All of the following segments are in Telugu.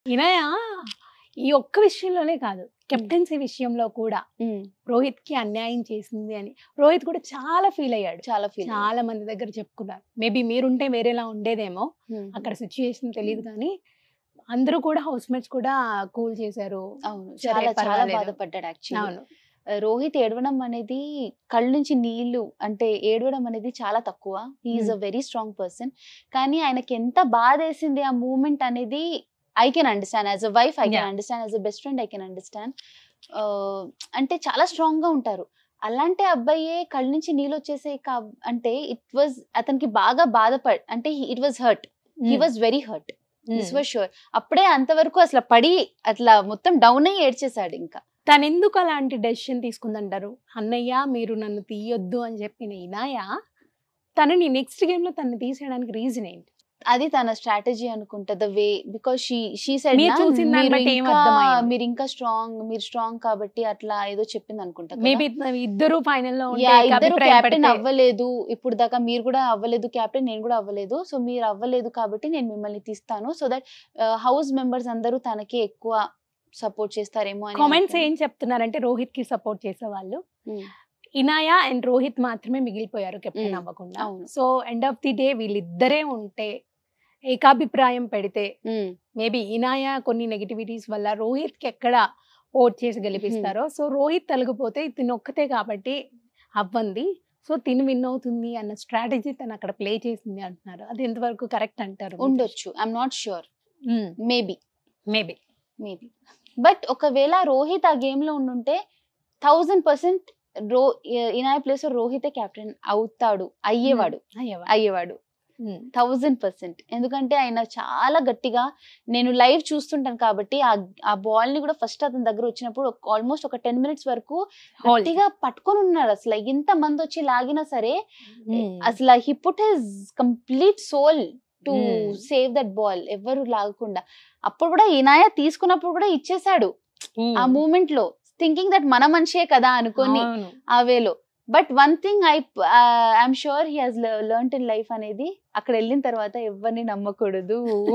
ఇనయ ఈ ఒక్క విషయంలోనే కాదు కెప్టెన్సీ విషయంలో కూడా రోహిత్ కి అన్యాయం చేసింది అని రోహిత్ కూడా చాలా ఫీల్ అయ్యాడు చాలా ఫీల్ చాలా మంది దగ్గర చెప్పుకున్నారు మేబీ మీరుంటే వేరేలా ఉండేదేమో అక్కడ సిచ్యుయేషన్ తెలియదు కానీ అందరూ కూడా హౌస్ మేట్స్ కూడా కూల్ చేశారు అవును సరే, చాలా చాలా పర్వాలేదు. బాధపడ్డాడు యాక్చువల్లీ అవును రోహిత్ ఏడవడం అనేది కళ్ళ నుంచి నీళ్లు అంటే ఏడవడం అనేది చాలా తక్కువ he's a Hmm. Very strong person కానీ ఆయనకి ఎంత బాధ వేసింది ఆ మూమెంట్ అనేది I can understand as a wife I can Yeah. Understand as a best friend I can understand అంటే చాలా స్ట్రాంగ్ గా ఉంటారు అలాంటి అబ్బాయే కళ్ళ నుంచి నీళ్ళు వచ్చేసే కా- అంటే ఇట్ వాజ్ అతనికి బాగా బాధపడ్ అంటే it was hurt he was very hurt this was sure అప్పుడే అంతవరకు అసలు పడి అట్లా మొత్తం డౌన్ అయ్యి ఏడ్చేసాడు ఇంకా తను ఎందుకు అలాంటి డెసిషన్ తీసుకుందంటారు అన్నయ్య మీరు నన్ను తీయొద్దు అని చెప్పిన ఇనాయ తనని నెక్స్ట్ గేమ్ లో తనని తీసేయడానికి రీజన్ ఏంటి అది తన స్ట్రాటజీ అనుకుంటా the way because she she side మీరు చూసిన దాన్ని బట్టి ఏం అర్థమైంది? మీరు ఇంకా స్ట్రాంగ్ మీరు స్ట్రాంగ్ కాబట్టి అట్లా ఏదో చెప్పింది అనుకుంటా కదా. మేబీ ఇద్దరు ఫైనల్ లో ఉంటే యా ఏక ఇద్దరు అభిప్రాయం క్యాప్టెన్ పడితే- అవ్వలేదు ఇప్పుడు దాకా మీరు కూడా అవ్వలేదు క్యాప్టెన్ నేను కూడా అవ్వలేదు సో మీరు అవ్వలేదు కాబట్టి నేను మిమ్మల్ని తీస్తాను సో దట్ హౌస్ మెంబర్స్ అందరూ తనకి ఎక్కువ సపోర్ట్ చేస్తారేమో అని కామెంట్స్ అనుకున్నా. ఏం చెప్తున్నారంటే రోహిత్ కి సపోర్ట్ చేసే వాళ్ళు Hmm. ఇనాయా అండ్ రోహిత్ మాత్రమే మిగిలిపోయారు కెప్టెన్ Hmm. అవ్వకుండా అవును. So end of the day వీళ్ళిద్దరే ఉంటే ఏకాభిప్రాయం పెడితే Mm. మేబీ ఇనాయా కొన్ని నెగిటివిటీస్ వల్ల రోహిత్ కి ఎక్కడ ఓట్ చేసి గెలిపిస్తారో సో రోహిత్ తొలగిపోతే తిను ఒక్కతే కాబట్టి అవ్వంది సో తిని విన్ అవుతుంది అన్న స్ట్రాటజీ తను అక్కడ ప్లే చేసింది అంటున్నారు అది ఎంతవరకు కరెక్ట్ అంటారు ఉండొచ్చు I'm not sure maybe maybe maybe but ఒకవేళ రోహిత్ ఆ గేమ్ లో ఉండుంటే థౌజండ్ పర్సెంట్ రో ఇనాయ ప్లేస్ రోహితే కెప్టెన్ అవుతాడు అయ్యేవాడు అయ్యేవాడు థౌజండ్ పర్సెంట్ ఎందుకంటే ఆయన చాలా గట్టిగా నేను లైవ్ చూస్తుంటాను కాబట్టి ఆ ఆ బాల్ ని కూడా ఫస్ట్ అతని దగ్గర వచ్చినప్పుడు ఆల్మోస్ట్ ఒక టెన్ మినిట్స్ వరకు గట్టిగా పట్టుకొని ఉన్నాడు అసలు ఎంత మంది వచ్చి లాగినా సరే అసలు he put his complete soul to Hmm. Save that ball ఎవరు లాగకుండా అప్పుడు కూడా ఇనాయ తీసుకున్నప్పుడు కూడా ఇచ్చేసాడు ఆ మూమెంట్ లో థింకింగ్ దట్ మన మనిషే కదా అనుకొని ఆ వేలో but one thing I I'm sure he has learn in life అనేది అక్కడ వెళ్ళిన తర్వాత ఎవరిని నమ్మకూడదు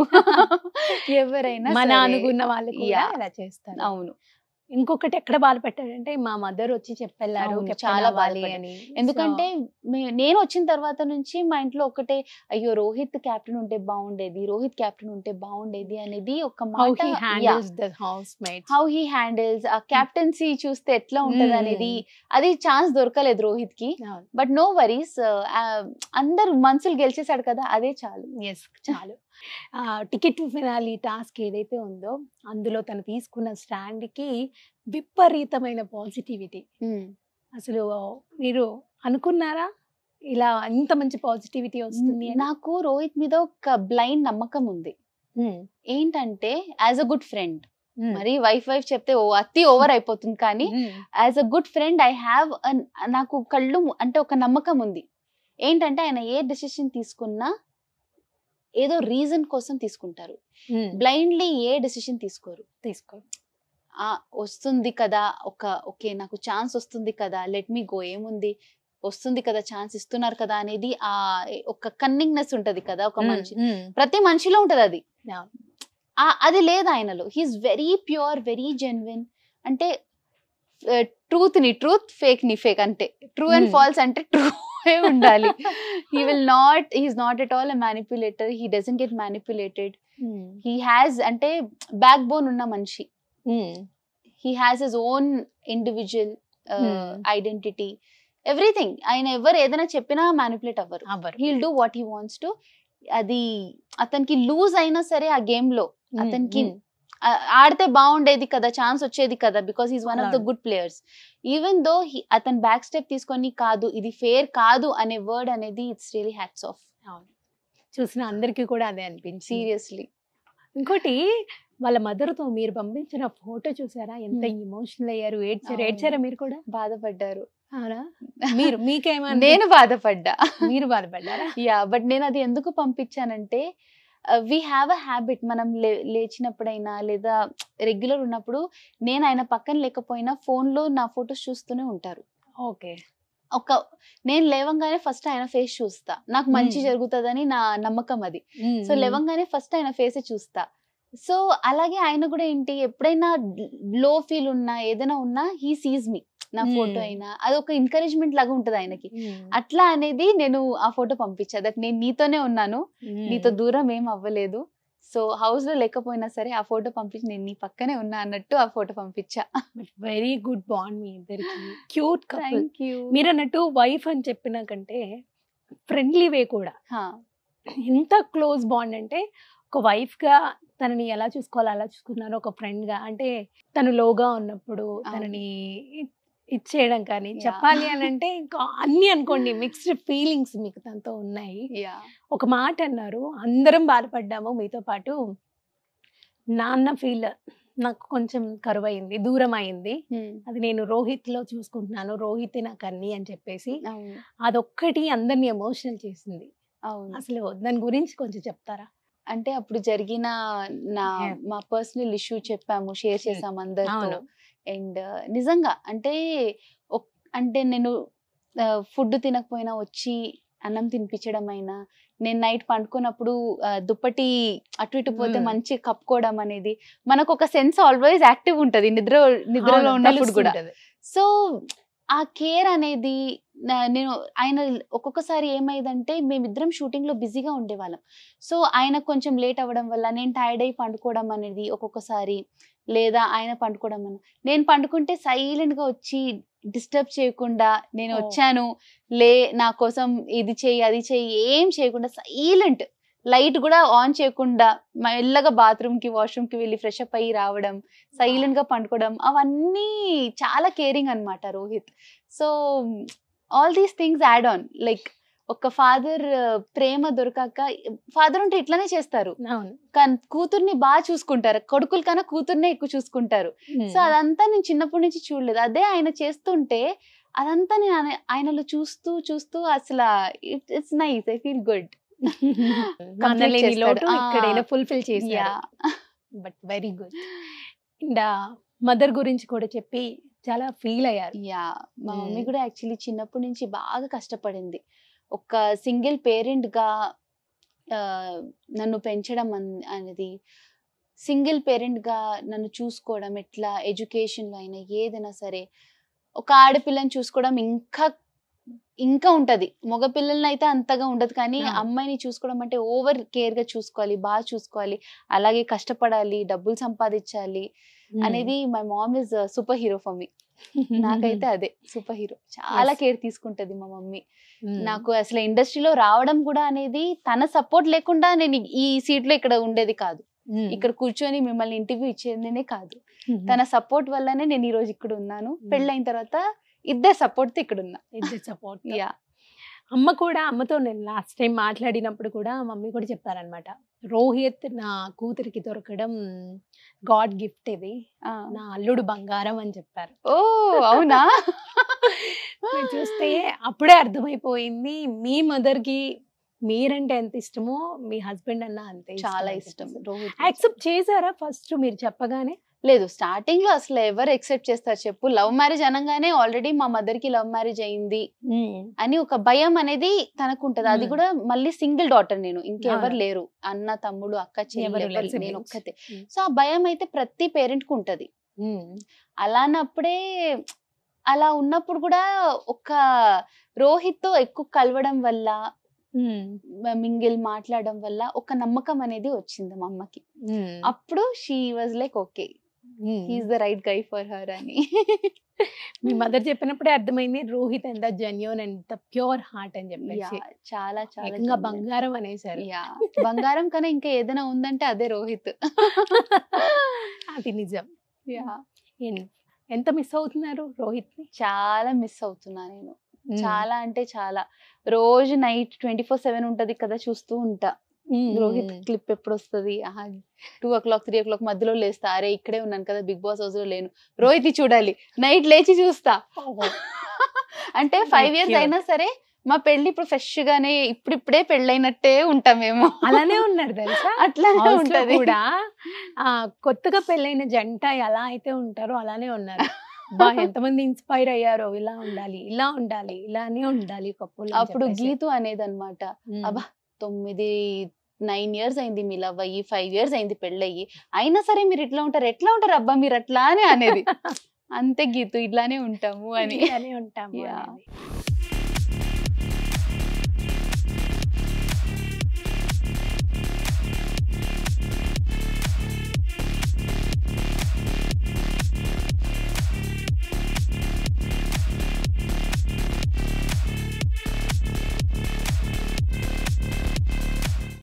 ఎవరైనా మన సరే. అనుకున్న వాళ్ళు కూడా Yeah. అలా చేస్తారు అవును ఇంకొకటి ఎక్కడ బాధ పెట్టాడంటే మా మదర్ వచ్చి చెప్పెళ్ళారు అవును, captain చాలా అవ్వాలి బాధపడ్డాడు. అని ఎందుకంటే మే- నేను వచ్చిన తర్వాత నుంచి మా ఇంట్లో ఒకటే అయ్యో రోహిత్ కెప్టెన్ ఉంటే బాగుండేది రోహిత్ కెప్టెన్ ఉంటే బాగుండేది అనేది ఒక హౌ మాట he handles the housemates how he handles ఆ కెప్టెన్సీ చూస్తే ఎట్లా ఉంటది Hmm. అనేది అది ఛాన్స్ దొరకలేదు రోహిత్ కి బట్ నో వరీస్ అందరు మనసులు గెలిచేశాడు కదా అదే చాలు ఎస్ చాలు టికెట్ ఫినాలి టాస్క్ ఏదైతే ఉందో అందులో తను తీసుకున్న స్టాండ్ కి విపరీతమైన పాజిటివిటీ అసలు మీరు అనుకున్నారా ఇలా ఇంత మంచి పాజిటివిటీ వస్తుంది అని? నాకు రోహిత్ మీద ఒక బ్లైండ్ నమ్మకం ఉంది ఉమ్, ఏంటంటే యాజ్ అ గుడ్ ఫ్రెండ్ ఉమ్, మరి వైఫ్ వైఫ్ చెప్తే ఓ అతి ఓవర్ అయిపోతుంది కానీ ఉమ్, as a good friend I have నాకు కళ్ళు అంటే ఒక నమ్మకం ఉంది ఏంటంటే ఆయన ఏ డెసిషన్ తీసుకున్నా ఏదో రీజన్ కోసం తీసుకుంటారు ఉమ్, బ్లైండ్లీ ఏ డెసిషన్ తీసుకోరు తీసుకో ఆ వస్తుంది కదా ఒక ఓకే నాకు ఛాన్స్ వస్తుంది కదా లెట్ మీ గో ఏముంది వస్తుంది కదా ఛాన్స్ ఇస్తున్నారు కదా అనేది ఆ ఒక కన్నింగ్నెస్ ఉంటది కదా ఒక ఉమ్, మనిషి ఉమ్, ప్రతి మనిషిలో ఉంటది అది Yeah. ఆ అది లేదు ఆయనలో he's very pure very genuine అంటే ట్రూత్ ని ట్రూత్ ఫేక్ ని ఫేక్ అంటే ట్రూ అండ్ Hmm. ఫాల్స్ అంటే ట్రూ ఉండాలి he will not he's not at all manipulator he doesn't get manipulated ఉమ్, హీ హ్యాస్ అంటే బ్యాక్ బోన్ ఉన్న మనిషి ఉమ్, he has his own individual Hmm. Identity everything ఆయన ఎవరు ఏదైనా చెప్పినా మ్యానిపులేట్ అవ్వరు అవ్వరు he'll do what he wants to అది అతనికి లూజ్ అయినా సరే ఆ గేమ్ లో ఉమ్, అతనికి ఉమ్, ఆ- ఆడితే బాగుండేది కదా ఛాన్స్ వచ్చేది కదా because is one of the అవును. గుడ్ ప్లేయర్స్ ఈవెన్ దో అతను బ్యాక్ స్టెప్ తీసుకొని కాదు ఇది ఫేర్ కాదు అనే వర్డ్ అనేది ఇట్స్ రియలీ హ్యాట్స్ ఆఫ్ అవును చూసిన అందరికీ కూడా అదే అనిపించింది సీరియస్లీ ఇంకోటి వాళ్ళ మదర్ తో మీరు పంపించిన ఫోటో చూసారా ఎంత Hmm. ఇమోషనల్ అయ్యారు ఏడ్చారు అవును. ఏడ్చారా మీరు కూడా బాధపడ్డారు అవునా మీరు మీకేమన్నా నేను బాధపడ్డా మీరు బాధపడ్డారా యా బట్ నేను అది ఎందుకు పంపించానంటే వీ హ్యావ్ అ హ్యాబిట్ మనం లే- లేచినప్పుడైనా లేదా రెగ్యులర్ ఉన్నప్పుడు నేను ఆయన పక్కన లేకపోయినా phone లో నా ఫొటోస్ చూస్తూనే ఉంటారు ఓకే ఒక నేను లేవంగానే ఫస్ట్ ఆయన ఫేస్ చూస్తా నాకు మంచి Hmm. జరుగుతుందని నా నమ్మకం అది సో లేవంగానే ఫస్ట్ ఆయన ఫేసే చూస్తా సో అలాగే ఆయన కూడా ఏంటి ఎప్పుడైనా లో ఫీల్ ఉన్నా ఏదైనా ఉన్నా హీ సీజ్ మీ నా ఫోటో Hmm. అయినా అది ఒక ఎంకరేజ్మెంట్ లాగా ఉంటది ఆయనకి ఉమ్. అట్లా అనేది నేను ఆ ఫోటో పంపించా దట్ నేను నీతోనే ఉన్నాను ఉమ్. నీతో దూరం ఏం అవ్వలేదు సో హౌస్ లో లేకపోయినా సరే ఆ ఫోటో పంపించి నేను నీ పక్కనే ఉన్నా అన్నట్టు ఆ ఫోటో పంపించా వెరీ గుడ్ బాండ్ మీ ఇద్దరికి క్యూట్ కపుల్ థ్యాంక్ యూ మీరు అన్నట్టు వైఫ్ అని చెప్పిన కంటే ఫ్రెండ్లీ వే కూడా ఎంత క్లోజ్ బాండ్ అంటే ఒక wife గా తనని ఎలా చూసుకోవాలో అలా చూసుకున్నారు ఒక friend గా అంటే తను లోగా ఉన్నప్పుడు తనని ఇ- ఇచ్చేయడం కానీ Yeah. చెప్పాలి అని అంటే ఇంకా అన్ని అనుకోండి మిక్స్డ్ ఫీలింగ్స్ మీకు తనతో ఉన్నాయి యా ఒక మాట అన్నారు అందరం బాధపడ్డాము మీతో పాటు నాన్న ఫీల్ నాకు కొంచెం కరువు అయింది దూరం అయింది అది నేను రోహిత్ లో చూసుకుంటున్నాను రోహిత్ నాకు అన్ని అని చెప్పేసి అవును అదొక్కటి అందరిని ఎమోషనల్ చేసింది అవును అసలు దాని గురించి కొంచెం చెప్తారా అంటే అప్పుడు జరిగిన నా Yeah. మా పర్సనల్ ఇష్యూ చెప్పాము షేర్ చేసాము అందరితో అవును అండ్ నిజంగా అంటే ఒక్- అంటే నేను ఫుడ్ తినకపోయినా వచ్చి అన్నం తినిపించడం అయినా నేను నైట్ పండుకున్నప్పుడు ఆ, దుప్పటి అటు ఇటు పోతే Mm. మంచి కప్పుకోవడం అనేది మనకు ఒక సెన్స్ ఆల్వేస్ యాక్టివ్ ఉంటది నిద్ర నిద్రలో అవును, ఉన్నప్పుడు కూడా తెలుస్తుంటది. సో ఆ కేర్ అనేది నా- నేను ఆయన ఒక్కొక్కసారి ఏమైందంటే మేమిద్దరం షూటింగ్ లో బిజీగా ఉండేవాళ్ళం సో ఆయన కొంచెం లేట్ అవ్వడం వల్ల నేను టైర్డ్ అయి పండుకోవడం అనేది ఒక్కొక్కసారి లేదా ఆయన పండుకోవడం అని నేను పండుకుంటే సైలెంట్ గా వచ్చి డిస్టర్బ్ చేయకుండా నేను Oh. వచ్చాను లే నా కోసం ఇది చెయ్యి అది చెయ్యి ఏం చేయకుండా సైలెంట్ లైట్ కూడా ఆన్ చేయకుండా మెల్లగా బాత్రూమ్ కి వాష్రూమ్ కి వెళ్ళి ఫ్రెష్ అప్ అయ్యి రావడం సైలెంట్ గా పండుకోవడం అవన్నీ చాలా కేరింగ్ అన్నమాట Rohit so all these things add on like ఒక ఫాదర్ ప్రేమ దొరకాక ఫాదర్ ఉంటే ఇట్లానే చేస్తారు అవును కానీ కూతుర్ని బాగా చూసుకుంటారు కొడుకుల కన్నా కూతుర్నే ఎక్కువ చూసుకుంటారు సో అదంతా నేను చిన్నప్పటి నుంచి చూడలేదు అదే ఆయన చేస్తుంటే అదంతా నేను ఆయన- ఆయనలో చూస్తూ చూస్తూ అసలు it's nice I feel good నాన్న లేని చేస్తాడు. లోటు ఆ. ఇక్కడైనా ఫుల్ఫిల్ చేశారు but very good and mother గురించి కూడా చెప్పి చాలా ఫీల్ అయ్యారు యా మా Mm. మమ్మీ కూడా యాక్చువల్లీ చిన్నప్పటి నుంచి బాగా కష్టపడింది ఒక సింగిల్ పేరెంట్ గా ఆ, నన్ను పెంచడం అన్- అనేది సింగిల్ పేరెంట్ గా నన్ను చూసుకోవడం ఎట్లా ఎడ్యుకేషన్ లో అయినా ఏదైనా సరే ఒక ఆడపిల్లని చూసుకోవడం ఇంకా ఇంకా ఉంటది మగ పిల్లల్ని అయితే అంతగా ఉండదు కానీ అవును. అమ్మాయిని చూసుకోవడం అంటే ఓవర్ కేర్ గా చూసుకోవాలి బాగా చూసుకోవాలి అలాగే కష్టపడాలి డబ్బులు సంపాదించాలి అనేది my mom is superhero for me నాకైతే అదే సూపర్ హీరో చాలా Yes. కేర్ తీసుకుంటది మా మమ్మీ Mm. నాకు అసలు ఇండస్ట్రీలో రావడం కూడా అనేది తన సపోర్ట్ లేకుండా నేను ఈ సీట్ లో ఇక్కడ ఉండేది కాదు Mm. ఇక్కడ కూర్చొని మిమ్మల్ని ఇంటర్వ్యూ ఇచ్చేదినే కాదు Mhm. తన సపోర్ట్ వల్లనే నేను ఈ రోజు ఇక్కడ ఉన్నాను Mm. పెళ్ళైన తర్వాత ఇద్దరు సపోర్ట్ తో ఇక్కడ ఉన్నా ఇద్దరు సపోర్ట్ యా అమ్మ కూడా అమ్మతో నేను లాస్ట్ టైం మాట్లాడినప్పుడు కూడా మమ్మీ కూడా చెప్పారనమాట రోహిత్ నా కూతురికి దొరకడం గాడ్ గిఫ్ట్ ఇది నా అల్లుడు బంగారం అని చెప్పారు ఓ అవునా మీరు చూస్తే అప్పుడే అర్థమైపోయింది మీ మదర్ కి మీరంటే ఎంత ఇష్టమో మీ హస్బెండ్ అన్న అంతే చాలా ఇష్టం రోహిత్ యాక్సెప్ట్ చేశారా ఫస్ట్ మీరు చెప్పగానే లేదు స్టార్టింగ్ లో అసలు ఎవరు ఎక్సెప్ట్ చేస్తారు చెప్పు లవ్ మ్యారేజ్ అనగానే ఆల్రెడీ మా మదర్ కి లవ్ మ్యారేజ్ అయింది అని ఒక భయం అనేది తనకు ఉంటది అది Hmm. కూడా మళ్ళీ సింగిల్ డాటర్ నేను ఇంకెవరు అవును. లేరు అన్న తమ్ముడు అక్క చెల్లి ఎవరు లేరు, ఎవరు- నేను siblings. ఒక్కతే Hmm. సో ఆ భయం అయితే ప్రతి పేరెంట్ కు ఉంటది అలానప్పుడే అలా ఉన్నప్పుడు కూడా ఒక రోహిత్ తో ఎక్కువ కలవడం వల్ల మింగిల్ మాట్లాడడం వల్ల ఒక నమ్మకం అనేది వచ్చింది మా అమ్మకి అప్పుడు she was like okay he's the right guy for her అని మీ మదర్ చెప్పినప్పుడే అర్థమైంది రోహిత్ ఎంత జెన్యున్ ఎంత ప్యూర్ హార్ట్ అని చెప్పేసి Yeah, చాలా చాలా ఏకంగా genuine. బంగారం అనేసారు యా బంగారం కన్నా ఇంకా ఏదైనా ఉందంటే అదే రోహిత్ అది నిజం యా ఎన్- ఎంత మిస్ అవుతున్నారు రోహిత్ ని చాలా మిస్ అవుతున్నా నేను చాలా అంటే చాలా రోజు నైట్ ట్వంటీ ఫోర్ సెవెన్ ఉంటది కదా చూస్తూ ఉంటా రోహిత్ క్లిప్ ఎప్పుడు వస్తుంది two o'clock three o'clock మధ్యలో లేస్తా అరే ఇక్కడే ఉన్నాను కదా బిగ్ బాస్ హౌస్ లో లేను రోహిత్ చూడాలి నైట్ లేచి చూస్తా అంటే ఫైవ్ ఇయర్స్ cute. అయినా సరే మా పెళ్లి ఇప్పుడు ఫ్రెష్ గానే ఇప్పుడిప్పుడే పెళ్ళైనట్టే ఉంటాం మేము అలానే ఉన్నారు తెలుసా అట్లానే House లో ఉంటది కూడా ఆ కొత్తగా పెళ్ళైన జంట ఎలా అయితే ఉంటారో అలానే ఉన్నారు బా ఎంతమంది ఇన్స్పైర్ అయ్యారో ఇలా ఉండాలి ఇలా ఉండాలి ఇలానే ఉండాలి కప్పులు అప్పుడు గీతు అనేది అనమాట అబ్బా తొమ్మిది నైన్ ఇయర్స్ అయింది మీ లవ్ అయ్యి ఫైవ్ ఇయర్స్ అయింది పెళ్ళయ్యి అయినా సరే మీరు ఇట్లా ఉంటారు ఎట్లా ఉంటారు అబ్బా మీరు అట్లా అని అనేది అంతే గీతు ఇట్లానే ఉంటాము అని అని ఉంటాము Yeah. అనేది.